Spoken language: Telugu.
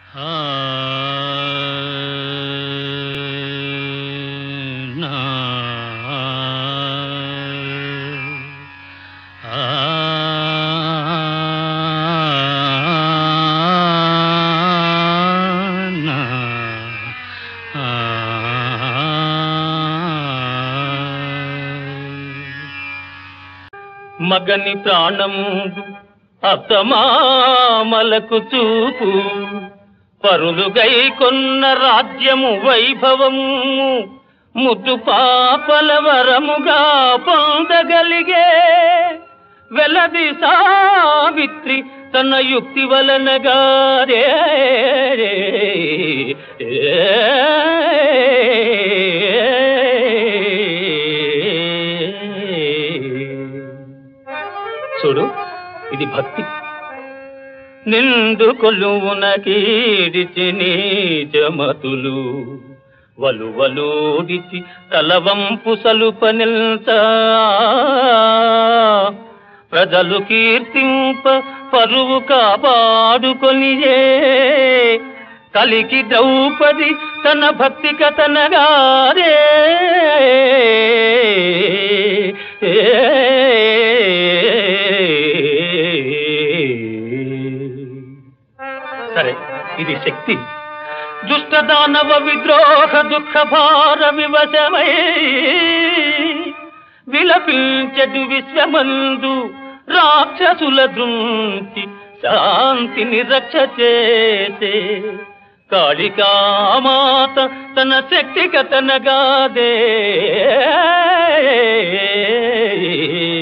మగని ప్రాణముందు అత్తమామలకు చూపు పరులుగై కొన్న రాజ్యము వైభవము ముద్దు పాపల వరముగా పొందగలిగే వెలది సావిత్రి తన యుక్తి వలనగారే చూడు ఇది భక్తి నిండు కొలువున కీడిచి నీచమతులు వలువలోడిచి తలవంపు సలుపనిల్త ప్రజలు కీర్తింప పరువు కాపాడుకొనియే కలికి ద్రౌపది తన భక్తి కథనగారే సరే ఇది శక్తి దుష్ట దానవ విద్రోహ దుఃఖ భార వివశమై విలపించడు విశ్వమందు రాక్షసుల దృంచి శాంతిని రక్ష చేసే కాళికామాత తన శక్తి కథనగాదే